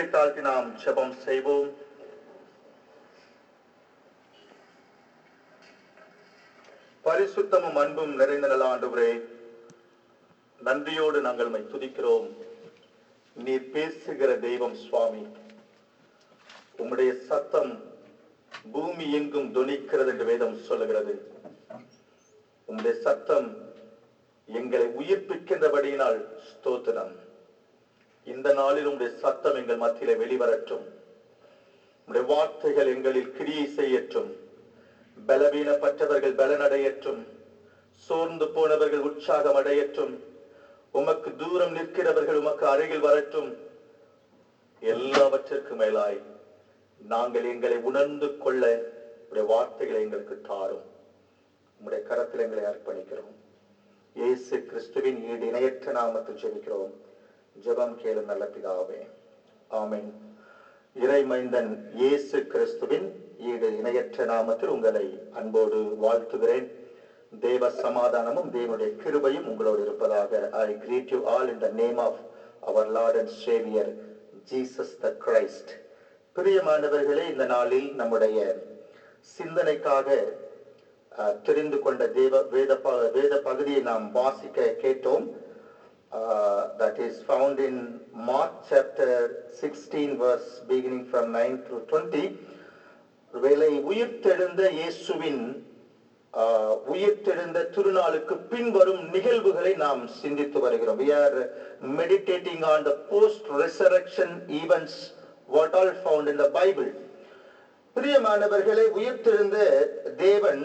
தாழ்த்தி நாம் ஜெபம் செய்வோம் பரிசுத்தமும் அன்பும் நிறைந்த நல்ல ஆண்டவரே நன்றியோடு நாங்கள் உம்மை துதிக்கிறோம் நீர் பேசுகிற தெய்வம் சுவாமி உம்முடைய சத்தம் பூமி எங்கும் துணிக்கிறது என்று வேதம் சொல்லுகிறது உம்முடைய சத்தம் எங்களை உயிர்ப்பிக்கின்றபடியினால் ஸ்தோத்திரம் இந்த நாளில் உம்முடைய சத்தம் எங்கள் மத்தியிலே வெளிவரட்டும் உம்முடைய வார்த்தைகள் எங்களில் கிரியை செய்யட்டும் பலவீனப்பட்டவர்கள் பலனடையற்றும் சோர்ந்து போனவர்கள் உற்சாகம் அடையற்றும் உமக்கு தூரம் நிற்கிறவர்கள் உமக்கு அருகில் வரட்டும் எல்லாவற்றிற்கும் மேலாய் நாங்கள் எங்களை உணர்ந்து கொள்ள உடைய வார்த்தைகளை எங்களுக்கு தாரும் உம்முடைய கரத்தில் எங்களை அர்ப்பணிக்கிறோம் இயேசு கிறிஸ்துவின் ஈடு இணையற்ற நாமத்தில் ஜெபிக்கிறோம் ஜெபம் கேளும் நல்ல பிதாவே ஆமென் இறைமைந்தன் இயேசு கிறிஸ்துவின் ஈடு இணையற்ற நாமத்தில் உங்களை அன்போடு வாழ்த்துகிறேன் தேவ சமாதானமும் தேவனுடைய கிருபையும் உங்களோடு இருப்பதாக I greet you all in the name of our lord and saviour Jesus the Christ பிரியமானவர்களே இந்த நாளில் நம்முடைய சிந்தனைக்காக அஹ், தெரிந்து கொண்ட தேவ வேத ப- வேத பகுதியை நாம் வாசிக்க கேட்டோம் uh, that is found in Mark chapter 16 verse beginning from 9 through 20 வேலை உயிர்த்தெழுந்த இயேசுவின் uh, உயிர்த்தெழுந்த திருநாளுக்கு பின்வரும் நிகழ்வுகளை நாம் சிந்தித்து வருகிறோம் we are meditating on the post resurrection events what all found in the bible பிரியமானவர்களே உயிர்த்தெழுந்த தேவன்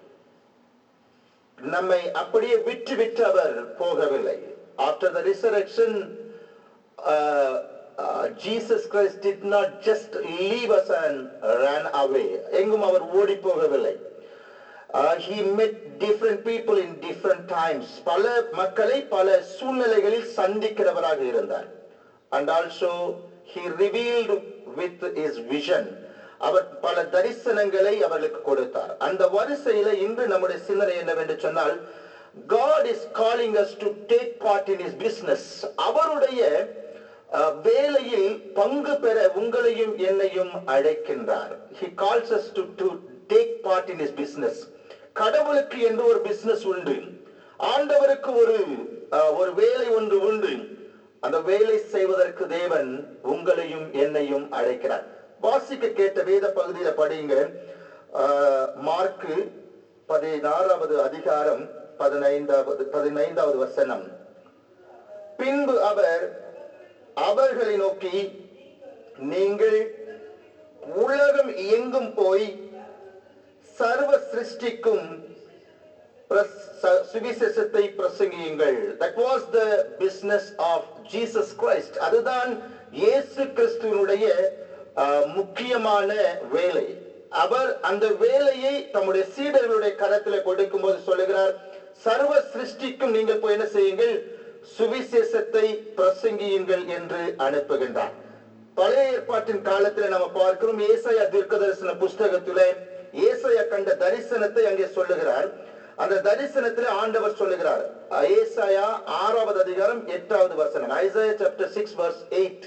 நம்மை அப்படியே விட்டு விட்டு அவர் போகவில்லை after the resurrection uh, uh, Jesus Christ did not just leave us and ran away எங்கும் அவர் ஓடி போகவில்லை Uh, he met different people in different times பல மக்களை பல சூழ்நிலைகளில் சந்திக்கிறவராக இருந்தார் and also he revealed with his vision அவர் பல தரிசனங்களை அவர்களுக்கு கொடுத்தார் அந்த வரிசையில இன்று நம்முடைய சிந்தனை என்னவென்று சொன்னால் God is calling us to take part in his business அவருடைய அஹ், வேலையில் பங்கு பெற உங்களையும் என்னையும் அழைக்கின்றார் he calls us to to take part in his business கடவுளுக்கு என்று ஒரு business உண்டு ஆண்டவருக்கு ஒரு அஹ், ஒரு வேலை ஒன்று உண்டு அந்த வேலை செய்வதற்கு தேவன் உங்களையும் என்னையும் அழைக்கிறார் வாசிக்க கேட்ட வேத பகுதியில படிங்க அஹ், மார்க்கு பதினாறாவது அதிகாரம் பதினைந்தாவது பதினைந்தாவது வசனம் பின்பு அவர் அவர்களை நோக்கி நீங்கள் உலகம் எங்கும் போய் சர்வ சிருஷ்டிக்கும் பிரஸ்- ச- சுவிசேஷத்தை பிரசங்கியுங்கள் that was the business of Jesus Christ அதுதான் இயேசு கிறிஸ்துவனுடைய அஹ், முக்கியமான வேலை அவர் அந்த வேலையை தம்முடைய சீடர்களுடைய கரத்துல கொடுக்கும் போது சொல்லுகிறார் சர்வ சிருஷ்டிக்கும் நீங்கள் போய் என்ன செய்யுங்கள் சுவிசேஷத்தை பிரசங்கியுங்கள் என்று அனுப்புகின்றார் பழைய ஏற்பாட்டின் காலத்துல நம்ம பார்க்கிறோம் ஏசாயா தீர்க்க தரிசன புஸ்தகத்துல ஏசாயா கண்ட தரிசனத்தை அங்கே சொல்லுகிறார் அந்த தரிசனத்துல ஆண்டவர் சொல்லுகிறார் ஏசாயா ஆறாவது அதிகாரம் எட்டாவது வசனம் Isaiah chapter six verse eight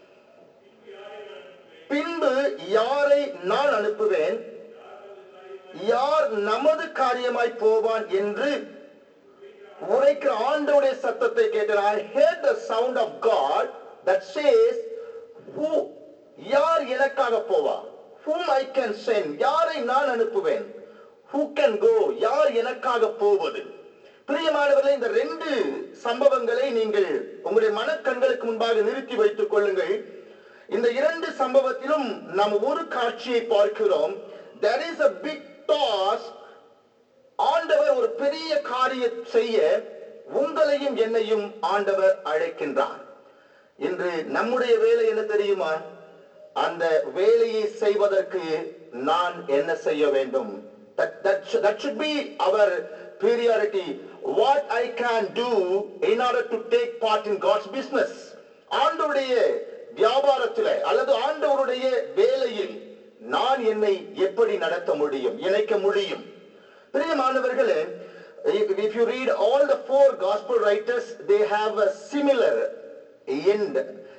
பின்பு யாரை நான் அனுப்புவேன் யார் நமது காரியமாய் போவான் என்று உரைக்கிற ஆண்டவுடைய சத்தத்தை கேட்டேன் I heard the sound of God that says who யார் எனக்காக போவா whom I can send யாரை நான் அனுப்புவேன் who can go யார் எனக்காக போவது பிரியமானவர்களே இந்த ரெண்டு சம்பவங்களை நீங்கள் உங்களுடைய மனக்கண்களுக்கு முன்பாக நிறுத்தி வைத்துக் கொள்ளுங்கள் இந்த இரண்டு சம்பவத்திலும் நாம் ஒரு காட்சியை பார்க்கிறோம் there is a big task ஆண்டவர் ஒரு பெரிய காரியம் செய்ய உங்களையும் என்னையும் ஆண்டவர் அழைக்கின்றார் இன்று நம்முடைய வேலை என்ன தெரியுமா அந்த வேலையை செய்வதற்கு நான் என்ன செய்ய வேண்டும் that, that, should, that should be our priority what I can do in order to take part in God's business ஆண்டவருடைய வியாபாரத்தில் அல்லது ஆண்டவருடைய வேலையில் நான் என்னை எப்படி நடத்த முடியும் இணைக்க முடியும் பிரியமானவர்களே if if you read all the four gospel writers they have a similar end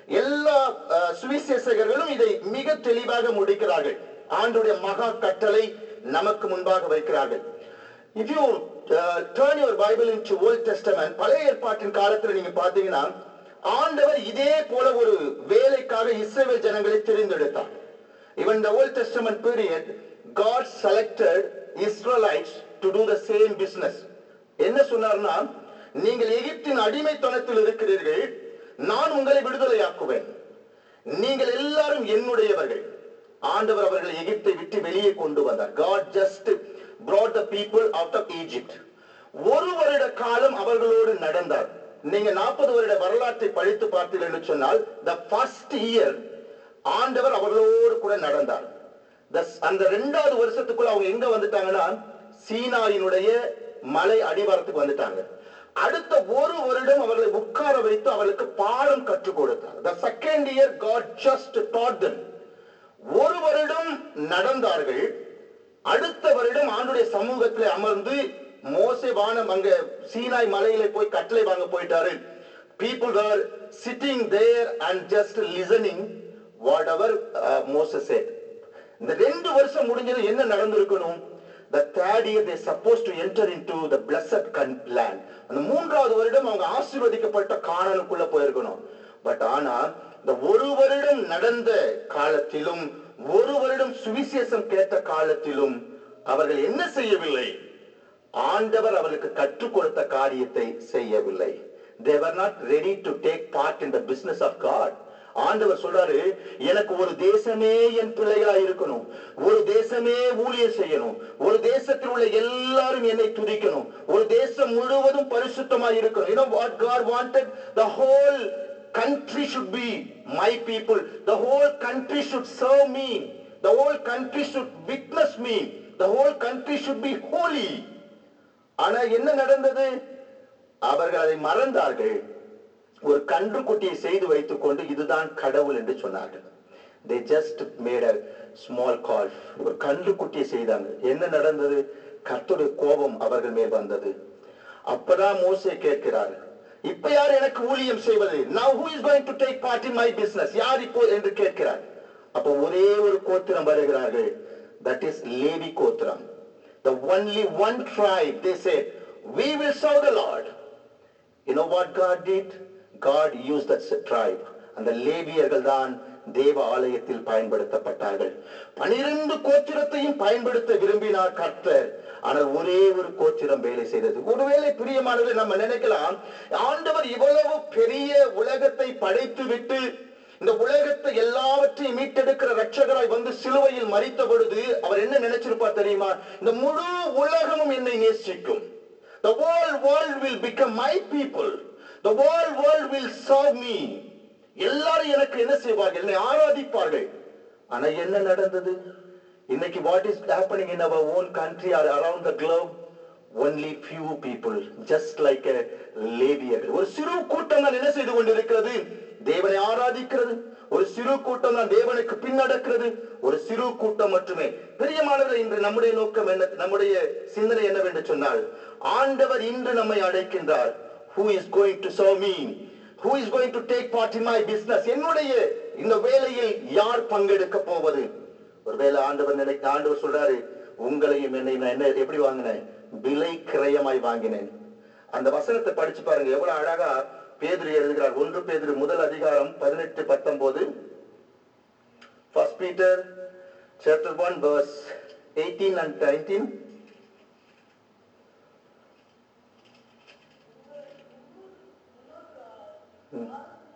எல்லா அஹ், சுவிசேஷகர்களும் இதை மிக தெளிவாக முடிக்கிறார்கள் ஆண்டுடைய மகா கட்டளை நமக்கு முன்பாக வைக்கிறார்கள் If you uh, turn your Bible into Old Testament, பழைய ஏற்பாட்டின் காலத்துல நீங்க பாத்தீங்கன்னா ஆண்டவர் இதே போல ஒரு வேலைக்காக இஸ்ரவேல் ஜனங்களை தெரிந்தெடுத்தார் Even the Old Testament period, God selected Israelites to do the same business. என்ன சொன்னார்னா நீங்கள் எகிப்தின் அடிமைத்தனத்தில் இருக்கிறீர்கள் நான் உங்களை விடுதலையாக்குவேன் நீங்கள் எல்லாரும் என்னுடையவர்கள் ஆண்டவர் அவர்களை எகிப்தை விட்டு வெளியே கொண்டு வந்தார் God just brought the people out of Egypt ஒரு வருட காலம் அவர்களோடு நடந்தார் நீங்க நாற்பது வருட வரலாற்றை படித்து பார்த்தீர்கள் என்று சொன்னால் the first year ஆண்டவர் அவர்களோடு கூட நடந்தார் The- அந்த ரெண்டாவது வருஷத்துக்குள்ள அவங்க எங்க வந்துட்டாங்கன்னா சீனாயினுடைய மலை அடிவாரத்துக்கு வந்துட்டாங்க அடுத்த ஒரு வருடம் அவர்களை உட்கார வைத்து அவர்களுக்கு பாடம் கற்றுக் கொடுத்தார் the second year God just taught them ஒரு வருடம் நடந்தார்கள் அடுத்த வருடம் ஆண்டுடைய சமூகத்தில் அமர்ந்து மோசே வானம் அங்க சீனாய் மலையில போய் கட்டளை வாங்க போயிட்டாரு people were sitting there and just listening whatever uh, Moses said இந்த ரெண்டு வருஷம் முடிஞ்சது என்ன நடந்திருக்கணும் the third year they supposed to enter into the blessed con- land அந்த மூன்றாவது வருடம் அவங்க ஆசீர்வதிக்கப்பட்ட காணலுக்குள்ள போயிருக்கணும் பட் ஆனா இந்த ஒரு வருடம் நடந்த காலத்திலும் ஒரு வருடம் சுவிசேஷம் கேட்ட காலத்திலும் அவர்கள் என்ன செய்யவில்லை ஆண்டவர் அவர்களுக்கு கற்றுக் கொடுத்த காரியத்தை செய்யவில்லை they were not ready to take part in the business of god ஆண்டவர் சொல்றாரு எனக்கு ஒரு தேசமே என் பிள்ளைகளா இருக்கணும் ஒரு தேசமே ஊழியர் செய்யணும் ஒரு தேசத்தில் உள்ள எல்லாரும் என்னை துதிக்கணும் ஒரு தேசம் முழுவதும் பரிசுத்தமா இருக்கணும் you know what god wanted the whole country should be my people the whole country should serve me the whole country should witness me the whole country should be holy ஆனா என்ன நடந்தது அவர்கள் அதை மறந்தார்கள் ஒரு கன்றுக்குட்டியை செய்து வைத்துக் கொண்டு இதுதான் கடவுள் என்று சொன்னார்கள் they just made a small call ஒரு கன்றுக்குட்டியை செய்தாங்க என்ன நடந்தது கர்த்தருடைய கோபம் அவர்கள் மேல் வந்தது அப்பதான் மோசே கேட்கிறார் இப்ப யார் எனக்கு ஊழியம் செய்வது now who is going to take part in my business யார் இப்போ என்று கேட்கிறார் அப்ப ஒரே ஒரு கோத்திரம் வருகிறார்கள் that is லேவி கோத்திரம் the only one tribe they said we will serve the lord you know what god did god used that tribe அந்த லேவியர்கள் தான் தேவ ஆலயத்தில் பயன்படுத்தப்பட்டார்கள் பனிரெண்டு கோத்திரத்தையும் பயன்படுத்த விரும்பினார் கர்த்தர் ஆனால் ஒரே ஒரு கோத்திரம் வேலை செய்தது ஒருவேளை பிரியமானது நம்ம நினைக்கலாம் ஆண்டவர் இவ்வளவு பெரிய உலகத்தை படைத்து விட்டு இந்த உலகத்தை எல்லாவற்றையும் மீட்டெடுக்கிற ரட்சகராய் வந்து சிலுவையில் மறித்த பொழுது அவர் என்ன நினைச்சிருப்பார் தெரியுமா இந்த முழு உலகமும் என்னை நேசிக்கும் The whole world will become my people. The whole world will serve me. எல்லாரும் எனக்கு என்ன செய்வார்கள் என்னை ஆராதிப்பார்கள் ஆனா என்ன நடந்தது இன்னைக்கு what is happening in our own country or around the globe only few people just like a லேவியர்கள் ஒரு சிறு கூட்டம் தான் என்ன செய்து கொண்டிருக்கிறது தேவனை ஆராதிக்கிறது ஒரு சிறு கூட்டம் தான் தேவனுக்கு பின்னடக்கிறது ஒரு சிறு கூட்டம் மட்டுமே பிரியமானவர் இன்று நம்முடைய நோக்கம் என்ன நம்முடைய சிந்தனை என்னவென்று சொன்னால் ஆண்டவர் இன்று நம்மை அழைக்கின்றார் who is going to serve me who is going to take part in my business என்னுடைய இந்த வேலையில் யார் பங்கெடுக்க போவது ஒருவேளை ஆண்டவர் நினை ஆண்டவர் சொல்றாரு உங்களையும் என்னை நான் என்ன எப்படி வாங்கினேன் விலை கிரயமாய் வாங்கினேன் அந்த வசனத்தை படிச்சு பாருங்க எவ்வளவு அழகா பேதுரு எழுதுகிறார் ஒன்று பேதுரு முதல் அதிகாரம் பதினெட்டு பத்தொன்பது first Peter chapter one verse 18 and 19 ம்.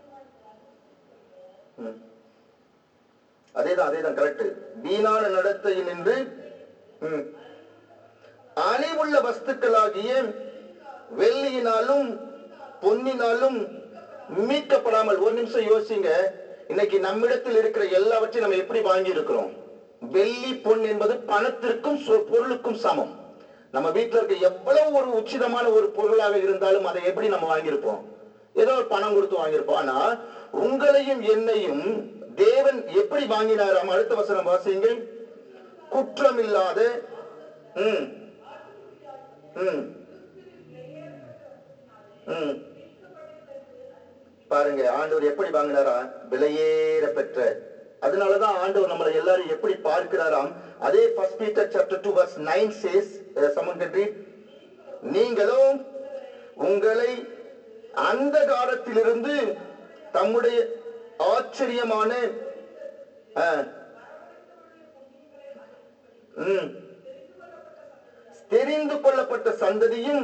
ம். அதேதான் அதேதான் கரெக்ட் வீணான நடத்தையில் நின்று ம். அணிவுள்ள வஸ்துக்களாகிய வெள்ளியினாலும் பொன்னினாலும் மீட்கப்படாமல் ஒரு நிமிஷம் யோசிங்க இன்னைக்கு நம்மிடத்தில் இருக்கிற எல்லாவற்றையும் நம்ம எப்படி வாங்கி இருக்கிறோம் வெள்ளி பொன் என்பது பணத்திற்கும் சொ- பொருளுக்கும் சமம் நம்ம வீட்டுல இருக்க எவ்வளவு ஒரு உச்சிதமான ஒரு பொருளாக இருந்தாலும் அதை எப்படி நம்ம வாங்கியிருப்போம் ஏதோ ஒரு பணம் கொடுத்து வாங்கியிருப்போம் ஆனா உங்களையும் என்னையும் தேவன் எப்படி வாங்கினாராம் அடுத்த வசனம் வாசியுங்கள் குற்றமில்லாத ம் ம் ம் பாருங்க ஆண்டவர் எப்படி வாங்கினாரா விலையேற பெற்ற அதனாலதான் ஆண்டவர் நம்மளை எல்லாரும் எப்படி பார்க்கிறாராம் அதே first Peter chapter 2 verse 9 says uh, someone can read நீங்களும் உங்களை அந்த காலத்திலிருந்து தம்முடைய ஆச்சரியமான அஹ், ம், தெரிந்து கொள்ளப்பட்ட சந்ததியும்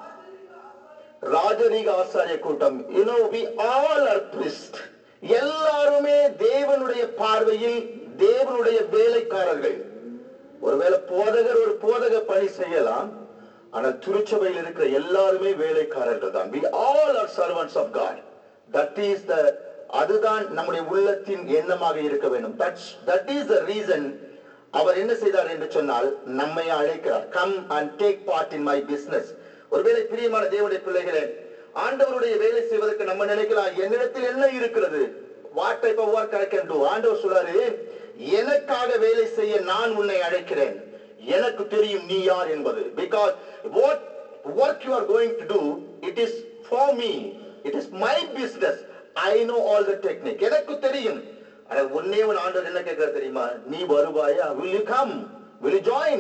ராஜரீக ஆசாரிய கூட்டம் you know we all are priest எல்லாருமே தேவனுடைய பார்வையில் தேவனுடைய வேலைக்காரர்கள் ஒருவேளை போதகர் ஒரு போதக பணி செய்யலாம் ஆனால் திருச்சபையில் இருக்கிற எல்லாருமே வேலைக்காரர்கள் தான் we all are servants of god that is the அதுதான் நம்முடைய உள்ளத்தின் எண்ணமாக இருக்க வேண்டும் that's that is the reason அவர் என்ன செய்தார் என்று சொன்னால் நம்மை அழைக்கிறார் come and take part in my business ஒருவேளை பிரியமான தேவனுடைய பிள்ளைகளே ஆண்டவருடைய வேலை செய்வதற்கு நம்ம நினைக்கலாம் என்னிடத்தில் என்ன இருக்கிறது what type of work I can do ஆண்டவர் சொல்றாரு எனக்காக வேலை செய்ய நான் உன்னை அழைக்கிறேன் எனக்கு தெரியும் நீ யார் என்பது because what work you are going to do it is for me it is my business I know all the technique எனக்கு தெரியும் ஆனா ஒன்னே ஒரு ஆண்டவர் என்ன கேட்கிறார் தெரியுமா நீ வருவாயா will you come will you join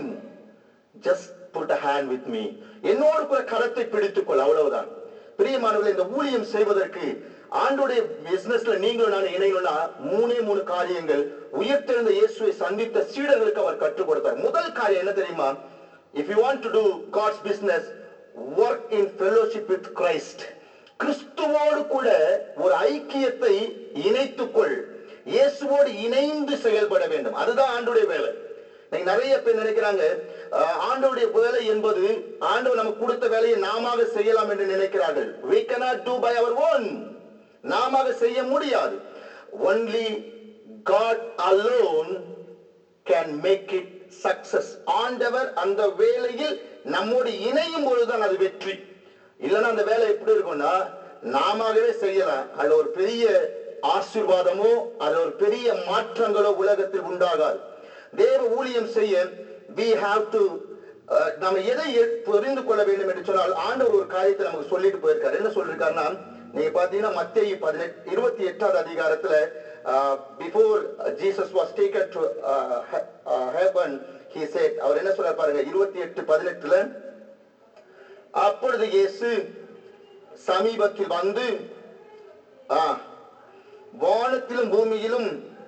just put a hand with me என்னோடு கூட கரத்தை பிடித்துக்கொள் அவ்வளவுதான் பிரியமானவர்களே இந்த ஊழியம் செய்வதற்கு ஆண்டுடைய பிசினஸ்ல நீங்களும் நான் இணையணும்னா மூணே மூணு காரியங்கள் உயிர்த்தெழுந்த இயேசுவை சந்தித்த சீடர்களுக்கு அவர் கற்றுக் கொடுத்தார் முதல் காரியம் என்ன தெரியுமா if you want to do god's business work in fellowship with christ கிறிஸ்துவோடு கூட ஒரு ஐக்கியத்தை இணைத்துக்கொள் இயேசுவோடு இணைந்து செயல்பட வேண்டும் அதுதான் ஆண்டுடைய வேலை நீங்க நிறைய பேர் நினைக்கிறாங்க அஹ், ஆண்டவருடைய வேலை என்பது ஆண்டவர் நமக்கு கொடுத்த வேலையை நாமாக செய்யலாம் என்று நினைக்கிறார்கள் we cannot do by our own நாமாக செய்ய முடியாது only god alone can make it success ஆண்டவர் அந்த வேலையில் நம்மோடு இணையும் பொழுதுதான் அது வெற்றி இல்லைன்னா அந்த வேலை எப்படி இருக்கும்னா நாமவே செய்யலாம் அதுல ஒரு பெரிய ஆசீர்வாதமோ அதுல ஒரு பெரிய மாற்றங்களோ உலகத்தில் உண்டாகாது தேவ ஊழியம் செய்ய we have to அஹ், நம்ம எதை எ- புரிந்து கொள்ள வேண்டும் என்று சொன்னால் ஆண்டவர் ஒரு காரியத்தை நமக்கு சொல்லிட்டு போயிருக்காரு என்ன சொல்லிருக்காருன்னா நீங்க பாத்தீங்கன்னா மத்திய பதினெட்டு இருபத்தி எட்டாவது அதிகாரத்துல before Jesus was taken to heaven he said அவர் என்ன சொல்றாரு பாருங்க இருபத்தி எட்டு பதினெட்டுல அப்பொழுது இயேசு சமீபத்தில் வந்து ஆ, வானத்திலும் பூமியிலும்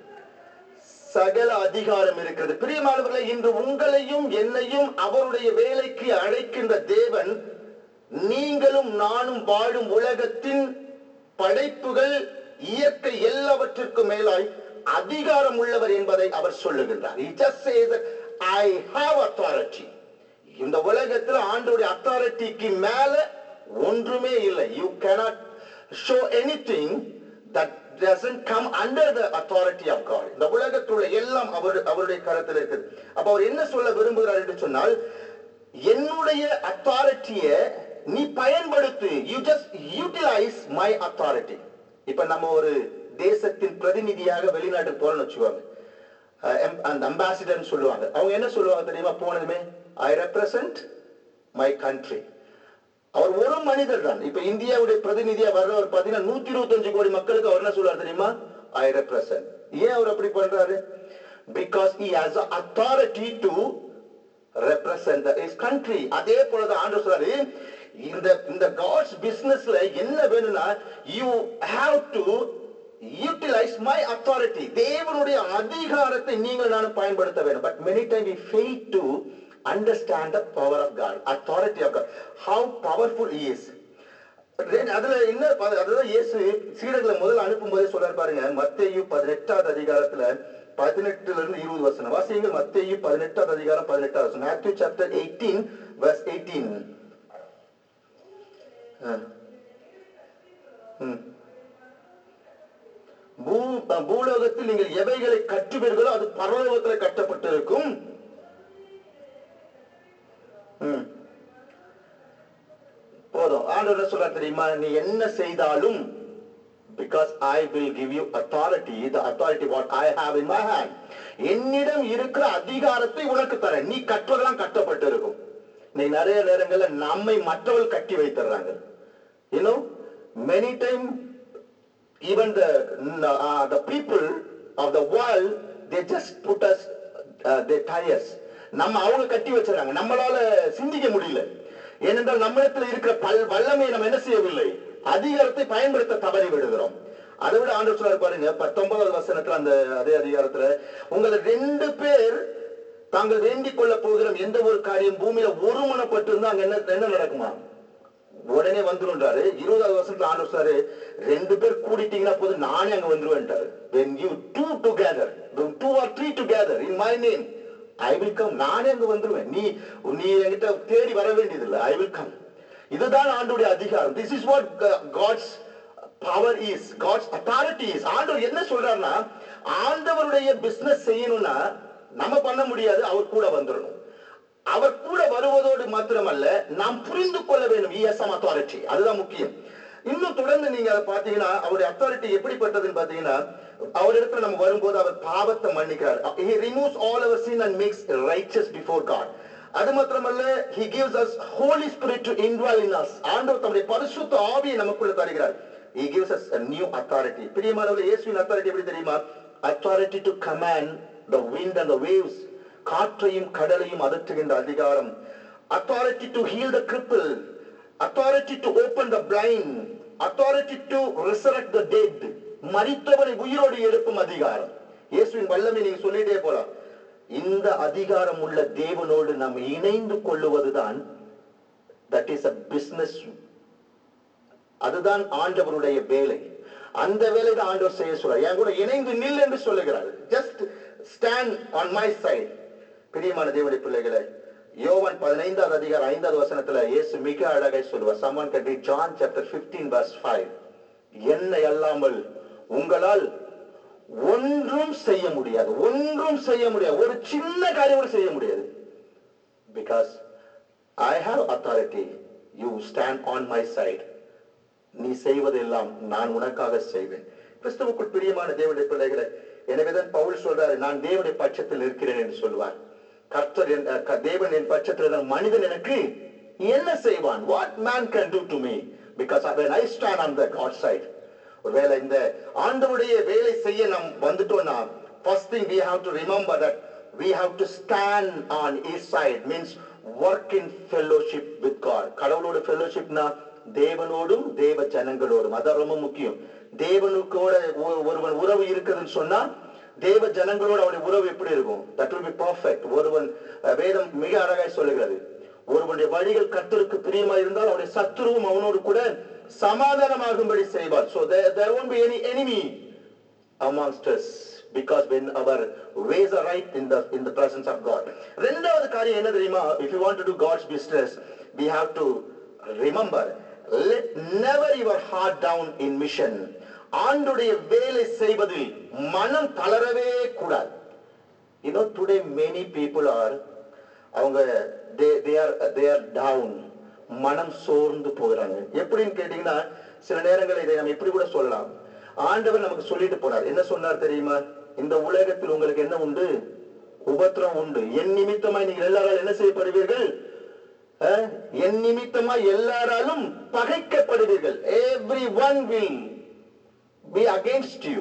சகல அதிகாரம் இருக்கிறது பிரியமானவர்களே இன்று உங்களையும் என்னையும் அவருடைய வேலைக்கு அழைக்கின்ற தேவன் நீங்களும் நானும் வாழும் உலகத்தின் படைப்புகள் இயற்கை எல்லாவற்றிற்கும் மேலாய் அதிகாரம் உள்ளவர் என்பதை அவர் சொல்லுகின்றார் He just says that I have authority இந்த உலகத்தில் ஆண்டோடைய அத்தாரிட்டிக்கு மேல ஒன்றுமே இல்லை you cannot show anything that doesn't come under the authority of God இந்த உலகத்தில் உள்ள எல்லாம் அவர் அவருடைய கரத்தில் இருக்குது அப்ப அவர் என்ன சொல்ல விரும்புகிறார் என்று சொன்னால் என்னுடைய அத்தாரிட்டிய நீ பயன்படுத்து you just utilise my authority இப்ப நம்ம ஒரு தேசத்தின் பிரதிநிதியாக வெளிநாட்டுக்கு போறோம்னு வச்சுக்கோங்க அஹ் em- அந்த அம்பாசிடர்னு சொல்லுவாங்க அவங்க என்ன சொல்லுவாங்க தெரியுமா போனதுமே ஐ ரெப்ரசன்ட் மை கண்ட்ரி அவர் ஒரு மனிதர் தான் இப்ப இந்தியாவுடைய பிரதிநிதியா வர்றவர் பாத்தீங்கன்னா நூத்தி இருபத்தஞ்சு கோடி மக்களுக்கு அவர் என்ன சொல்றாரு தெரியுமா ஐ ரெப்ரசன்ட் ஏன் அவர் அப்படி பண்றாரு because he has a authority to represent his country அதே போலதான் ஆண்டு சொல்றாரு இந்த இந்த காட்ஸ் பிசினஸ்ல என்ன வேணும்னா you have to utilise my authority தேவனுடைய அதிகாரத்தை நீங்கள் நானும் பயன்படுத்த வேண்டும் but many time we fail to understand the power of God authority of God how powerful he is Then அதுல என்ன பா- அதுதான் இயேசு சீடர்களை முதல்ல அனுப்பும் போதே சொல்றாரு பாருங்க மத்தேயு பதினெட்டாவது அதிகாரத்துல பதினெட்டுல இருந்து இருபது வசனம் வாசியுங்கள் மத்தேயு பதினெட்டாவது அதிகாரம் பதினெட்டாவது வசனம் Matthew chapter eighteen verse eighteen பூ அஹ் பூலோகத்தில் நீங்கள் எவைகளை கட்டுவீர்களோ அது பரலோகத்தில் கட்டப்பட்டிருக்கும் ம். போதும் ஆண்டவர் என்ன சொல்றார் தெரியுமா நீ என்ன செய்தாலும் because I will give you authority the authority what I have in my hand என்னிடம் இருக்கிற அதிகாரத்தை உனக்கு தரேன் நீ கட்டுவதெல்லாம் கட்டப்பட்டு இருக்கும் நீ நிறைய நேரங்கள்ல நம்மை மற்றவர்கள் கட்டி வைத்துறாங்க you know many time even the uh, the people of the world they just put us uh, their tires நம்ம அவங்க கட்டி வச்சிடறாங்க நம்மளால சிந்திக்க முடியல ஏனென்றால் நம்மிடத்தில் இருக்கிற பல் வல்லமையை நம்ம என்ன செய்யவில்லை அதிகாரத்தை பயன்படுத்த தவறி விடுகிறோம் அதை விட ஆண்டு சொல்றாரு பாருங்க பத்தொன்பதாவது வசனத்துல அந்த அதே அதிகாரத்துல உங்களை ரெண்டு பேர் தாங்கள் வேண்டிக் கொள்ள போகிற எந்த ஒரு காரியம் பூமியில ஒருமனப்பட்டு இருந்தா அங்க என்ன என்ன நடக்குமா உடனே வந்துருன்றாரு இருபதாவது வருஷத்துல ஆண்டு சொல்றாரு ரெண்டு பேர் கூடிட்டீங்கன்னா போதும் நானே அங்க வந்துருவேன்ட்டாரு when you two together when two or three together in my name i will come நானே அங்க வந்துருவேன் நீ நீ என்கிட்ட தேடி வர வேண்டியது இல்லை i will come இதுதான் ஆண்டுடைய அதிகாரம் this is what god's power is God's authority is ஆண்டவர் என்ன சொல்றாருன்னா ஆண்டவருடைய பிசினஸ் செய்யணும்னா நம்ம பண்ண முடியாது அவர் கூட வந்துடணும் அவர் கூட வருவதோடு மாத்திரமல்ல நாம் புரிந்து கொள்ள வேண்டும் இஎஸ்எம் அத்தாரிட்டி அதுதான் முக்கியம் இன்னும் தொடர்ந்து நீங்க அதை பாத்தீங்கன்னா அவருடைய அத்தாரிட்டி எப்படிப்பட்டதுன்னு பாத்தீங்கன்னா அவர் இடத்துல நம்ம வரும்போது அவர் பாவத்தை மன்னிக்கிறார் he removes all our sin and makes righteous before God அது மாத்திரமல்ல he gives us holy spirit to indwell in us ஆண்டவர் தம்முடைய பரிசுத்த ஆவியை நமக்குள்ள தருகிறார் he gives us a new authority பிரியமானவர்களே இயேசுவின் authority எப்படி தெரியுமா authority to command the wind and the waves காற்றையும் கடலையும் அதற்றுகின்ற அதிகாரம் authority to heal the cripple authority to open the blind authority to resurrect the dead மரித்தவரை உயிரோடு எழுப்பும் அதிகாரம் இயேசுவின் வல்லமை நீங்க சொல்லிட்டே போலாம் இந்த அதிகாரம் உள்ள தேவனோடு நாம் இணைந்து கொள்ளுவதுதான் தட் இஸ் அ பிசினஸ் அதுதான் ஆண்டவருடைய வேலை அந்த வேலை தான் ஆண்டவர் செய்ய சொல்றார் என் கூட இணைந்து நில் என்று சொல்லுகிறார் just stand on my side பிரியமான தேவனுடைய பிள்ளைகளை யோவான் பதினைந்தாவது அதிகாரம் ஐந்தாவது வசனத்துல இயேசு மிக அழகாய் சொல்லுவார் சம்மன் கட்டி ஜான் சாப்டர் 15 verse 5 என்னை அல்லாமல் உங்களால் ஒன்றும் செய்ய முடியாது ஒன்றும் செய்ய முடியாது ஒரு சின்ன காரியம் கூட செய்ய முடியாது because I have authority you stand on my side நீ செய்வதெல்லாம் நான் உனக்காக செய்வேன் கிறிஸ்துவுக்குள் பிரியமான தேவனுடைய பிள்ளைகளை எனவேதான் பவுல் சொல்றாரு நான் தேவனுடைய பட்சத்தில் இருக்கிறேன் என்று சொல்லுவார் கர்த்தர் என் அஹ், க- தேவன் என் பட்சத்தில் இருந்தால் மனிதன் எனக்கு என்ன செய்வான் what man can do to me because when I stand on the God side ஒருவேளை இந்த ஆண்டவருடைய வேலை செய்ய நாம் வந்துட்டோம்னா first thing we have to remember that we have to stand on his side means work in fellowship with God கடவுளோட fellowshipனா தேவனோடும் தேவ ஜனங்களோடும் அதான் ரொம்ப முக்கியம் தேவனுக்கோட ஒ- ஒருவன் உறவு இருக்குதுன்னு சொன்னா தேவ ஜனங்களோட அவனுடைய உறவு எப்படி இருக்கும் தட் will be perfect ஒருவன் அஹ், வேதம் மிக அழகாய் சொல்லுகிறது ஒருவனுடைய வழிகள் கர்த்தருக்கு பிரியமா இருந்தால் அவருடைய சத்துருவும் அவனோடு கூட சமாதானமாகும்படி செய்வார் so there, there won't be any enemy amongst us because when our ways are right in the in the presence of God ரெண்டாவது காரியம் என்ன தெரியுமா if you want to do God's business we have to remember let never your heart down in mission ஆண்டுடைய வேலை செய்வதில் மனம் தளரவே கூடாது you know today many people are அவங்க they they are they are down மனம் சோர்ந்து போகிறாங்க எப்படின்னு கேட்டீங்கன்னா சில நேரங்கள் இதை நம்ம இப்படி கூட சொல்லலாம் ஆண்டவர் நமக்கு சொல்லிட்டு போனார் என்ன சொன்னார் தெரியுமா இந்த உலகத்தில் உங்களுக்கு என்ன உண்டு உபத்திரம் உண்டு என் நிமித்தமாய் நீங்கள் எல்லாராலும் என்ன செய்யப்படுவீர்கள் அஹ், என் நிமித்தமா எல்லாராலும் பகைக்கப்படுவீர்கள் every one will be against you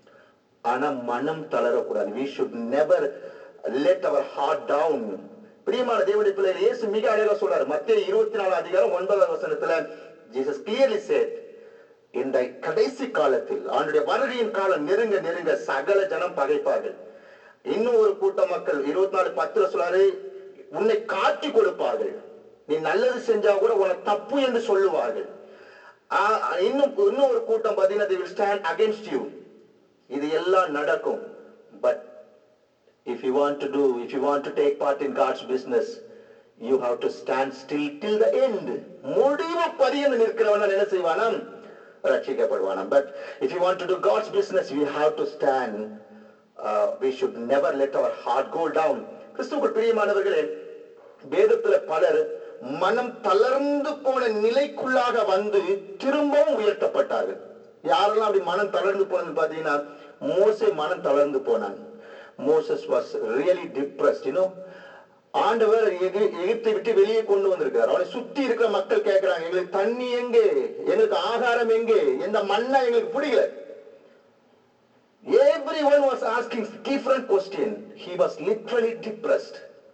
ஆனா மனம் தளரக்கூடாது we should never let our heart down பிரியமான தேவனுடைய பிள்ளைகள் இயேசு மிக அழகா சொல்றாரு மத்திய இருபத்தி நாலு அதிகாரம் ஒன்பதாவது வசனத்துல ஜீசஸ் கிளியர்லி said இந்த கடைசி காலத்தில் ஆண்டுடைய வருகையின் காலம் நெருங்க நெருங்க சகல ஜனம் பகைப்பார்கள் இன்னும் ஒரு கூட்ட மக்கள் இருபத்தி நாலு பத்துல சொல்றாரு உன்னை காட்டி கொடுப்பார்கள் நீ நல்லது செஞ்சா கூட உனக்கு தப்பு என்று சொல்லுவார்கள் ஆஹ் இன்னும் இன்னும் ஒரு கூட்டம் பாத்தீங்கன்னா they will stand against you இது எல்லாம் நடக்கும் but if you want to do if you want to take part in God's business you have to stand still till the end முடிவு பரியந்து நிற்கிறவன் என்ன செய்வானாம் ரட்சிக்கப்படுவானாம் but if you want to do God's business you have to stand uh, we should never let our heart go down கிறிஸ்துவுக்குள் பிரியமானவர்களே வேதத்துல பலர் மனம் தளர்ந்து போன நிலைக்குள்ளாக வந்து திரும்பவும் உயர்த்தப்பட்டார்கள் யாரெல்லாம் அப்படி மனம் தளர்ந்து போனது பாத்தீங்கன்னா மோசே மனம் தளர்ந்து போனான் Moses was really depressed you know ஆண்டவர் எகி- எகிப்தை விட்டு வெளியே கொண்டு வந்திருக்கார் அவனை சுத்தி இருக்கிற மக்கள் கேட்கிறாங்க எங்களுக்கு தண்ணி எங்கே எங்களுக்கு ஆகாரம் எங்கே எந்த மண்ணா எங்களுக்கு பிடிக்கல Everyone was asking different question. He was literally depressed.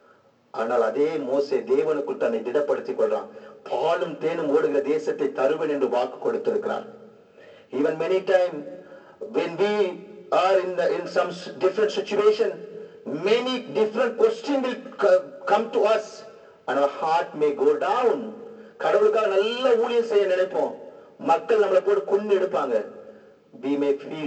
ஆனால் அதே மோசே தேவனுக்குள் தன்னை திடப்படுத்திக் கொள்றான் பாலும் தேனும் ஓடுகிற தேசத்தை தருவேன் என்று வாக்கு கொடுத்திருக்கிறார் even many time when we are in the in some s- different situation many different question will co- come to us and our heart may go down கடவுளுக்காக நல்ல ஊழியம் செய்ய நினைப்போம் மக்கள் நம்மளை போட்டு கொண்டு எடுப்பாங்க we may feel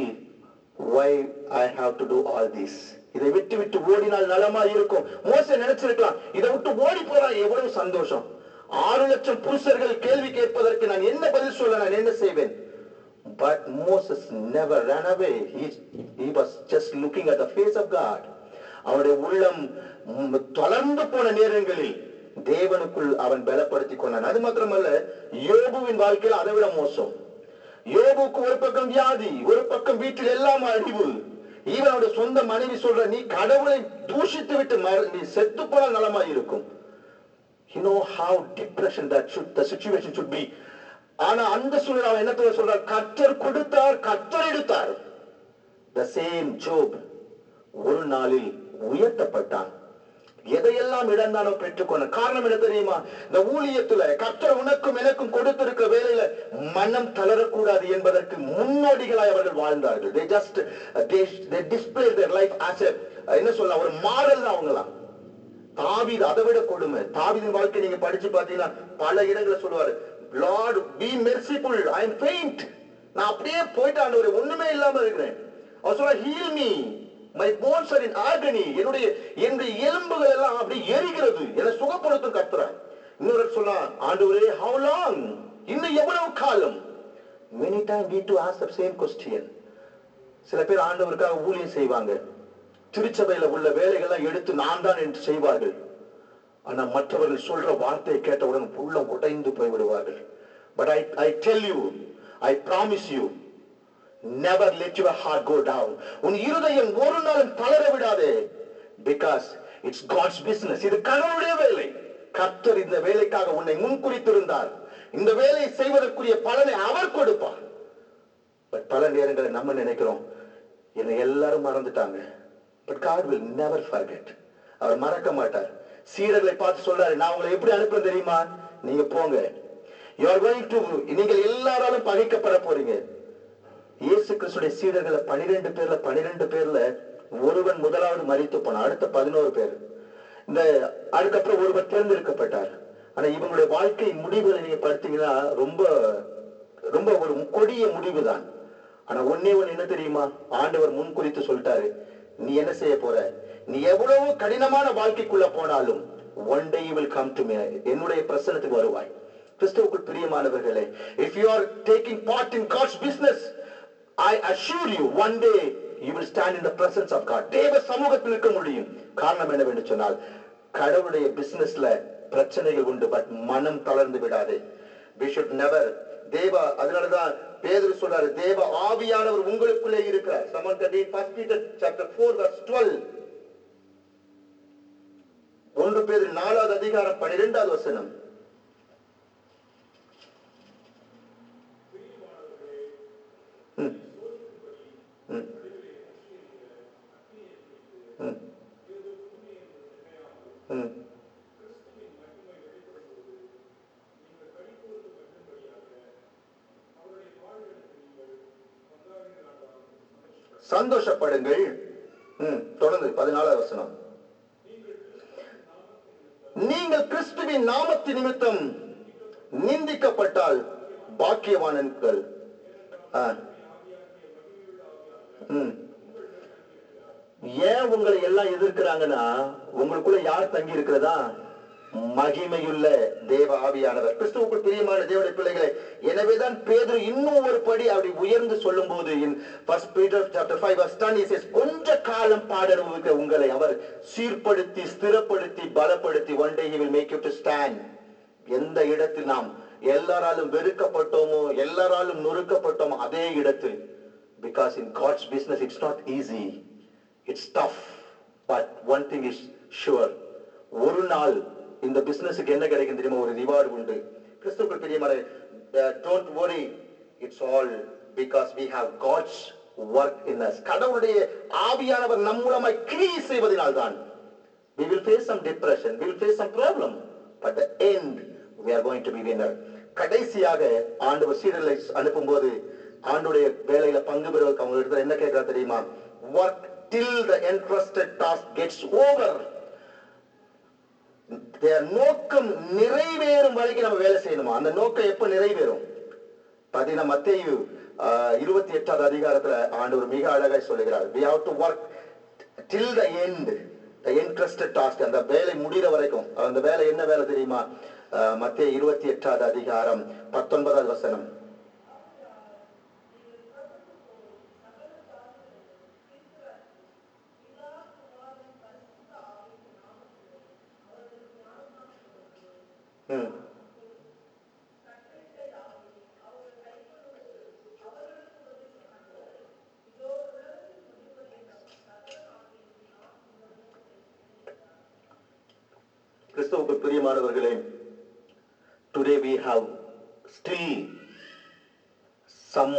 why I have to do all this இதை விட்டு விட்டு ஓடினால் நலமா இருக்கும் மோசே நினைச்சிருக்கலாம் இதை விட்டு ஓடி போறா எவ்வளவு சந்தோஷம் ஆறு லட்சம் புருஷர்கள் கேள்வி கேட்பதற்கு நான் என்ன பதில் சொல்ல நான் என்ன செய்வேன் But Moses never ran away. He, he was just looking at the face of God. அவனுடைய உள்ளம் ம், தொலைந்து போன நேரங்களில் தேவனுக்குள் அவன் பலப்படுத்திக் கொண்டான் அது மாத்திரமல்ல யோபுவின் வாழ்க்கையில் அதை விட மோசம் யோபுக்கு ஒரு பக்கம் வியாதி ஒரு பக்கம் வீட்டில் எல்லாம் அழிவு இவனோட சொந்த மனைவி சொல்ற நீ கடவுளை தூஷித்து விட்டு மற- நீ செத்து போனால் நலமா இருக்கும் you know how depression that should the situation should be ஆனா அந்த சூழ்நிலை அவன் என்ன தெரியுமா சொல்றார் கர்த்தர் கொடுத்தார் கர்த்தர் எடுத்தார் the same job ஒரு நாளில் உயர்த்தப்பட்டான் எதையெல்லாம் இழந்தானோ பெற்றுக்கொண்ட காரணம் என்ன தெரியுமா இந்த ஊழியத்துல கர்த்தர் உனக்கும் எனக்கும் கொடுத்திருக்கிற வேலையில மனம் தளரக்கூடாது என்பதற்கு முன்னோடிகளாய் அவர்கள் வாழ்ந்தார்கள் they just they, they displayed their life as a என்ன சொல்லலாம் ஒரு மாடல் தான் அவங்களாம் தாவீது அதை விட கொடுமை தாவீதின் வாழ்க்கை நீங்க படிச்சு பாத்தீங்கன்னா பல இடங்களை சொல்லுவாரு lord be merciful I am faint நான் அப்படியே போயிட்டு ஆண்டவரே ஒண்ணுமே இல்லாம இருக்கிறேன் அவர் சொல்ற heal me my bones are in agony என்னுடைய என்னுடைய எலும்புகள் எல்லாம் அப்படி எரிகிறது என்னை சுகப்படுத்தும் கத்துறேன் இன்னொரு சொன்னா ஆண்டவரே ஹவு லாங் இன்னும் எவ்வளவு காலம் many time we to ask the same question சில பேர் ஆண்டவருக்காக ஊழியம் செய்வாங்க திருச்சபையில உள்ள வேலைகள்லாம் எடுத்து நான் தான் என்று செய்வார்கள் ஆனா மற்றவர்கள் சொல்ற வார்த்தையை கேட்டவுடன் உள்ளம் உடைந்து போய் விடுவார்கள் but I I tell you I promise you never let your heart go down உன் இருதயம் ஒரு நாளும் தளர விடாதே பிகாஸ் இட்ஸ் காட்ஸ் பிசினஸ் இது கடவுளுடைய வேலை கர்த்தர் இந்த வேலைக்காக உன்னை முன்குறித்திருந்தார் இந்த வேலையை செய்வதற்குரிய பலனை அவர் கொடுப்பார் பட் பல நேரங்களில் நம்ம நினைக்கிறோம் என்னை எல்லாரும் மறந்துட்டாங்க but God will never forget அவர் மறக்க மாட்டார் சீடர்களை பார்த்து சொல்றாரு நான் உங்களை எப்படி அனுப்புறேன் தெரியுமா நீங்க போங்க யூ ஆர் கோயிங் டு நீங்கள் எல்லாராலும் பகைக்கப்பட போறீங்க இயேசு கிறிஸ்துடைய சீடர்களை பனிரெண்டு பேர்ல பனிரெண்டு பேர்ல ஒருவன் முதலாவது மறித்து போனான் அடுத்த பதினோரு பேர் இந்த அதுக்கப்புறம் ஒருவர் தேர்ந்தெடுக்கப்பட்டார் ஆனா இவங்களுடைய வாழ்க்கை முடிவுகளை நீங்க பார்த்தீங்கன்னா ரொம்ப ரொம்ப ஒரு கொடிய முடிவுதான் ஆனா ஒன்னே ஒண்ணு என்ன தெரியுமா ஆண்டவர் முன் குறித்து சொல்லிட்டாரு நீ என்ன செய்ய போற நீ எவ்வளவு கடினமான வாழ்க்கைக்குள்ள போனாலும் one day will come to me என்னுடைய பிரசனத்துக்கு வருவாய் கிறிஸ்துவுக்குள் பிரியமானவர்களே if you are taking part in God's business I assure you one day you will stand in the presence of God தேவ சமூகத்தில் இருக்க முடியும் காரணம் என்னவென்று சொன்னால் கடவுளுடைய பிசினஸ்ல பிரச்சனைகள் உண்டு பட் மனம் தளர்ந்து விடாதே we should never தேவ அதனாலதான் பேதுரு சொல்றாரு தேவ ஆவியானவர் உங்களுக்குள்ளே இருக்கிறார் someone can read first peter chapter 4 verse 12 ஒன்று பேதுரு நாலாவது அதிகாரம் பன்னிரெண்டாவது வசனம் ம். ம். ம். ம். சந்தோஷப்படுங்கள் ம், தொடர்ந்து பதினாலாவது வசனம் நீங்கள் கிறிஸ்துவின் நாமத்தின் நிமித்தம் நிந்திக்கப்பட்டால் பாக்கியவானன்கள் ஆ. ம். ஏன் உங்களை எல்லாம் எதிர்க்கிறாங்கன்னா உங்களுக்குள்ள யார் தங்கி இருக்கிறதா மகிமையுள்ள தேவ ஆவியானவர் கிறிஸ்துவுக்குள் பிரியமான தேவனுடைய பிள்ளைகளே எனவேதான் பேதுரு இன்னும் ஒரு படி அப்படி உயர்ந்து சொல்லும் போது in first Peter chapter 5 verse 10 he says கொஞ்ச காலம் பாடனுபவிக்க உங்களை அவர் சீர்படுத்தி ஸ்திரப்படுத்தி பலப்படுத்தி one day he will make you to stand எந்த இடத்தில் நாம் எல்லாராலும் வெறுக்கப்பட்டோமோ எல்லாராலும் நொறுக்கப்பட்டோமோ அதே இடத்தில் because in God's business it's not easy it's tough but one thing is sure ஒரு நாள் இந்த பிசினஸுக்கு என்ன கிடைக்கும் தெரியுமா ஒரு ரிவார்டு உண்டு கிறிஸ்துவுக்குள் பெரியமான don't worry it's all because we have God's work in us கடவுளுடைய ஆவியானவர் நம் மூலமாய் கிரியை செய்வதனால்தான் we will face some depression we will face some problem but the end we are going to be winner கடைசியாக ஆண்டவர் சீடர்களை அனுப்பும்போது ஆண்டுடைய வேலையில பங்கு பெறுவதற்கு அவங்க இடத்துல என்ன கேட்கிறா தெரியுமா work till the entrusted task gets over their நோக்கம் நிறைவேறும் வரைக்கும் நம்ம வேலை செய்யணுமா அந்த நோக்கம் எப்ப நிறைவேறும் பதின மத்தேயு இருபத்தி எட்டாவது அதிகாரத்துல ஆண்டவர் மிக அழகாய் சொல்லுகிறார் we have to work till the end the interested task அந்த வேலை முடிகிற வரைக்கும் அந்த வேலை என்ன வேலை தெரியுமா மத்திய இருபத்தி எட்டாவது அதிகாரம் பத்தொன்பதாவது வசனம் ம் கிறிஸ்துவுக்கு பிரியமானவர்களே today we have still some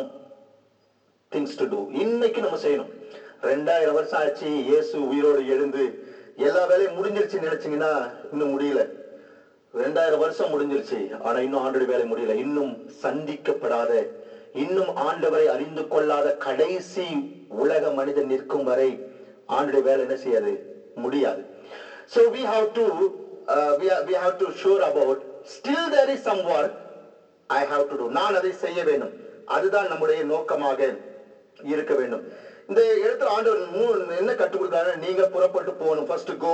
things to do இன்னைக்கு நம்ம செய்யணும் ரெண்டாயிரம் வருஷம் ஆச்சு இயேசு உயிரோடு எழுந்து எல்லா வேலையும் முடிஞ்சிருச்சு நினைச்சீங்கன்னா இன்னும் முடியல ரெண்டாயிரம் வருஷம் முடிஞ்சிருச்சு ஆனா இன்னும் ஆண்டோட வேலை முடியல இன்னும் சந்திக்கப்படாத இன்னும் ஆண்டவரை அறிந்து கொள்ளாத கடைசி உலக மனிதன் நிற்கும் வரை ஆண்டுடைய வேலை என்ன செய்யாது முடியாது so we have to uh, we, are, we have to sure about still there is some work I have to do நான் அதை செய்ய வேண்டும் அதுதான் நம்முடைய நோக்கமாக இருக்க வேண்டும் இந்த இடத்துல ஆண்டவர் மூ- என்ன கற்றுக் கொடுத்தாரு நீங்க புறப்பட்டு போகணும் ஃபர்ஸ்ட் கோ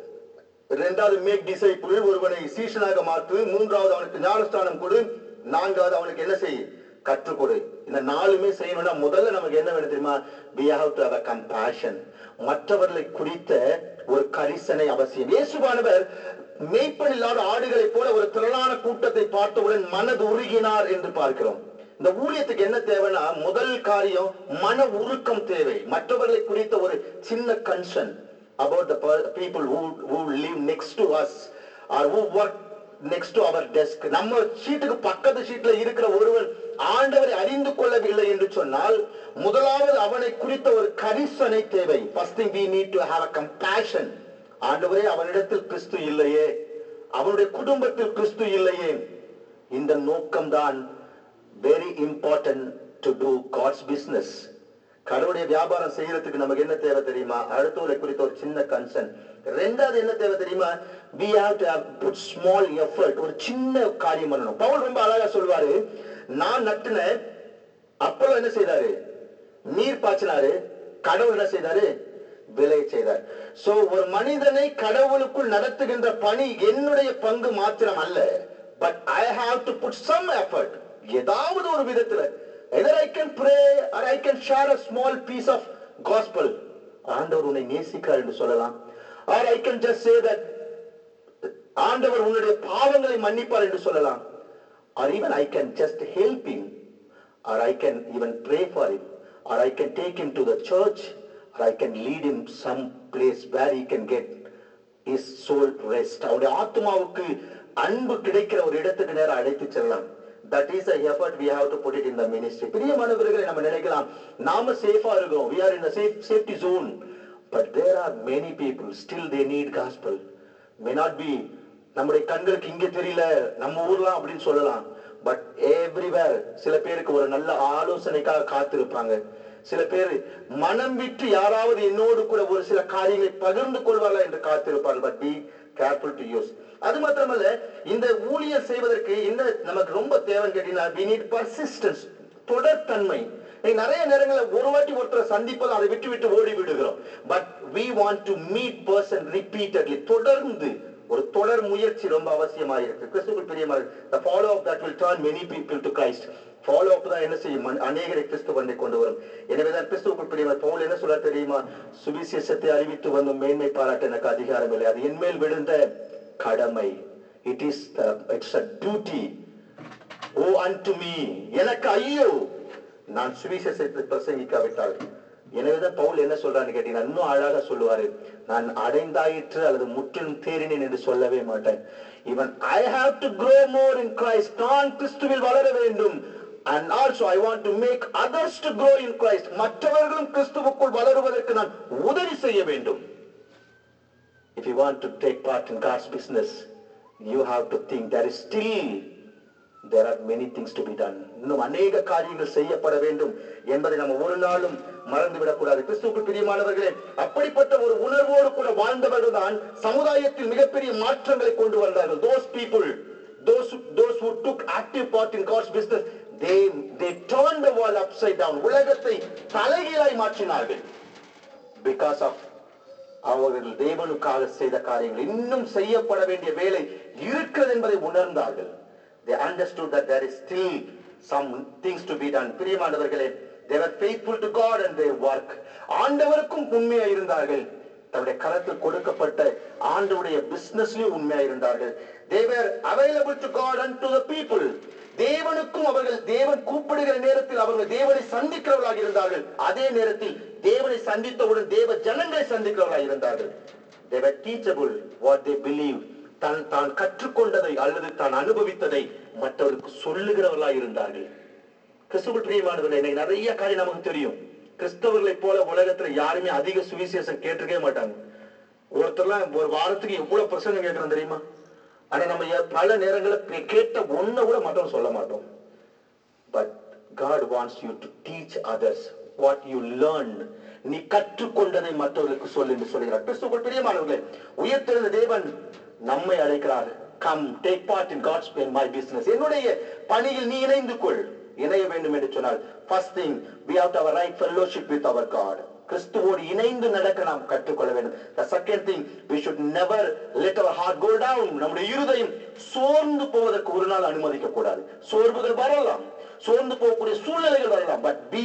இரண்டாவது மேக் டிசைபிள் ஒருவனை சீஷனாக மாற்று மூன்றாவது அவனுக்கு ஞானஸ்தானம் கொடு நான்காவது அவனுக்கு என்ன செய் கற்றுக் கொடு இந்த நாலுமே செய்யணும்னா முதல்ல நமக்கு என்ன வேணும் தெரியுமா we have to have a compassion மற்றவர்களை குறித்த ஒரு கரிசனை அவசியம் இயேசுவானவர் மேய்ப்பன் இல்லாத ஆடுகளைப் போல ஒரு திரளான கூட்டத்தை பார்த்தவுடன் மனது உருகினார் என்று பார்க்கிறோம் இந்த ஊழியத்துக்கு என்ன தேவைன்னா முதல் காரியம் மன உருக்கம் தேவை மற்றவர்களை குறித்த ஒரு சின்ன concern about the per- people who who live next to us or who work next to our desk நம்ம சீட்டுக்கு பக்கத்து சீட்ல இருக்கிற ஒருவன் ஆண்டவரை அறிந்து கொள்ளவில்லை என்று சொன்னால் முதலாவது அவனை குறித்த ஒரு கரிசனை தேவை first thing we need to have a compassion ஆண்டவரே அவனிடத்தில் கிறிஸ்து இல்லையே அவனுடைய குடும்பத்தில் கிறிஸ்து இல்லையே இந்த நோக்கம்தான் very important to do God's business கடவுளுடைய வியாபாரம் செய்யறதுக்கு நமக்கு என்ன தேவை தெரியுமா அடுத்தவரை குறித்த ஒரு சின்ன கன்சர்ன் ரெண்டாவது என்ன தேவை தெரியுமா we have to have put small effort ஒரு சின்ன காரியம் பண்ணணும் பவுல் ரொம்ப அழகா சொல்வாரு நான் நட்டுன அப்பளோ என்ன செய்தாரு நீர் பாய்ச்சினாரு கடவுள் என்ன செய்தாரு விலை செய்தார் சோ ஒரு மனிதனை கடவுளுக்குள் நடத்துகின்ற பணி என்னுடைய பங்கு மாத்திரம் அல்ல but I have to put some effort ஏதாவது ஒரு விதத்துல either I can pray or I can share a small piece of gospel ஆண்டவர் உன்னை நேசிக்கிறார் என்று சொல்லலாம் or I can just say that ஆண்டவர் உன்னுடைய பாவங்களை மன்னிப்பார் என்று சொல்லலாம் or even I can just help him or I can even pray for him or I can take him to the church or I can lead him some place where he can get his soul rest அவருடைய ஆத்மாவுக்கு அன்பு கிடைக்கிற ஒரு இடத்துக்கு நேரம் அழைத்து செல்லலாம் that is a effort we have to put it in the ministry பிரியமானவர்களை நம்ம நினைக்கலாம் நாம சேஃபா இருக்கிறோம் we are in a safe safety zone but there are many people still they need gospel may not be நம்முடைய கண்களுக்கு இங்க தெரியல நம்ம ஊர்லாம் அப்படின்னு சொல்லலாம் பட் எவ்ரிவேர் சில பேருக்கு ஒரு நல்ல ஆலோசனைக்காக காத்திருப்பாங்க சில பேர் மனம் விட்டு யாராவது என்னோடு கூட ஒரு சில காரியங்களை பகிர்ந்து கொள்வார்களா என்று காத்திருப்பார்கள் but be careful to use அது மாத்திரமல்ல இந்த ஊழியர் செய்வதற்கு என்ன நமக்கு ரொம்ப தேவைன்னு கேட்டீங்கன்னா we need persistence தொடர்த்தன்மை இன்னைக்கு நிறைய நேரங்களில் ஒரு வாட்டி ஒருத்தரை சந்திப்பது அதை விட்டு விட்டு ஓடி விடுகிறோம் but we want to meet person repeatedly தொடர்ந்து ஒரு தொடர் முயற்சி ரொம்ப அவசியமாக இருக்கு கிறிஸ்துவுக்கு பிரியமாக the follow up that will turn many people to Christ follow up தான் என்ன செய்யும் மன்- அநேகரை கிறிஸ்து பண்ணி கொண்டு வரும் எனவேதான் கிறிஸ்துவுக்கு பிரியமாக பவுல் என்ன சொல்ல தெரியுமா சுவிசேஷத்தை அறிவித்து வந்து மேன்மை பாராட்ட எனக்கு அதிகாரம் இல்லை அது என்மேல் விழுந்த கடமை it is it's a duty owe unto me எனக்கு ஐயோ நான் சுவிசேஷத்தை பிரசங்கிக்காவிட்டால் எனவேதான் பவுல் என்ன சொல்றான்னு கேட்டீங்கன்னா இன்னும் அழகா சொல்லுவாரு நான் அடைந்தாயிற்று அல்லது முற்றிலும் தேறினேன் என்று சொல்லவே மாட்டேன் இவன் I have to grow more in Christ நான் கிறிஸ்துவில் வளர வேண்டும் and also I want to make others to grow in Christ. மற்றவர்களும் கிறிஸ்துவுக்குள் வளருவதற்கு நான் உதவி செய்ய வேண்டும். If you want to take part in God's business, you have to think there is still there are many things to be done. இன்னும் அநேக காரியங்கள் செய்யப்பட வேண்டும் என்பதை நம்ம ஒரு நாளும் மறந்து விடக்கூடாது கிறிஸ்துவுக்கு பிரியமானவர்களே அப்படிப்பட்ட ஒரு உணர்வோடு கூட வாழ்ந்தவர்கள் தான் சமுதாயத்தில் மிகப்பெரிய மாற்றங்களை கொண்டு வந்தார்கள் those people those those who took active part in God's business they they turned the world upside down உலகத்தை தலைகீழாய் மாற்றினார்கள் because of அவர்கள் தேவனுக்காக செய்த காரியங்கள் இன்னும் செய்யப்பட வேண்டிய வேலை இருக்கிறது என்பதை உணர்ந்தார்கள் they understood that there is still some things to be done பிரியமானவர்களே they were faithful to God and their work ஆண்டவருக்கும் உண்மையா இருந்தார்கள் தன்னுடைய கரத்தில் கொடுக்கப்பட்ட ஆண்டவுடைய பிசினஸ்லயும் உண்மையா இருந்தார்கள் they were available to God and to the people தேவனுக்கும் அவர்கள் தேவன் கூப்பிடுகிற நேரத்தில் அவர்கள் தேவனை சந்திக்கிறவர்களாக இருந்தார்கள் அதே நேரத்தில் தேவனை சந்தித்தவுடன் தேவ ஜனங்களை சந்திக்கிறவர்களாக இருந்தார்கள் they were teachable what they believe தான் தான் கற்றுக்கொண்டதை அல்லது தான் அனுபவித்ததை மற்றவருக்கு சொல்லுகிறவர்களாக இருந்தார்கள் கிறிஸ்துவ பிரியமானவர்கள் எனக்கு நிறைய காரியம் நமக்கு தெரியும் கிறிஸ்தவர்களைப் போல உலகத்துல யாருமே அதிக சுவிசேஷம் கேட்டிருக்கவே மாட்டாங்க ஒருத்தர்லாம் ஒரு வாரத்துக்கு எவ்வளவு பிரசங்கம் கேட்கறோம் தெரியுமா ஆனா நம்ம எ- பல நேரங்களில் கேட்ட ஒண்ண கூட மற்றவங்க சொல்ல மாட்டோம் but God wants you to teach others what you learned நீ கற்றுக்கொண்டதை மற்றவர்களுக்கு சொல் என்று சொல்கிறார் கிறிஸ்துவுக்குள் பிரியமானவர்களே உயர்த்தெழுந்த தேவன் நம்மை அழைக்கிறார் come take part in God's in my business என்னுடைய பணியில் நீ இணைந்து கொள் இணைய வேண்டும் என்று சொன்னால் first thing we have to have a right fellowship with our God கிறிஸ்துவோடு இணைந்து நடக்க நாம் கற்றுக்கொள்ள வேண்டும் the second thing we should never let our heart go down நம்முடைய இருதயம் சோர்ந்து போவதற்கு ஒரு நாள் அனுமதிக்க கூடாது சோர்வுகள் வரலாம் சோர்ந்து போகக்கூடிய சூழ்நிலைகள் வரலாம் but be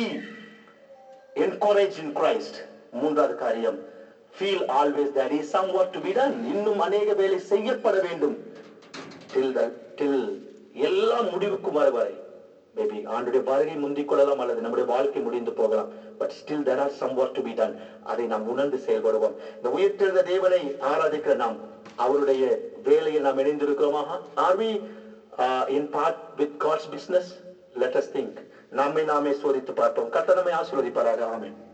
encourage in Christ மூன்றாவது காரியம் feel always that is some work to be done இன்னும் அநேக வேலை செய்யப்பட வேண்டும் டில் த டில் எல்லாம் முடிவுக்கு வர வரை மேபி ஆண்டுடைய வருகை முந்திக் கொள்ளலாம் அல்லது நம்முடைய வாழ்க்கை முடிந்து போகலாம் but still there are some work to be done அதை நாம் உணர்ந்து செயல்படுவோம் இந்த உயிர்த்தெழுந்த தேவனை ஆராதிக்கிற நாம் அவருடைய வேலையில் நாம் இணைந்திருக்கிறோமாக are we in part with God's business let us think நம்மை நாமே சோதித்து பார்ப்போம் கர்த்தர் நம்மை ஆசீர்வதிப்பாராக ஆமென்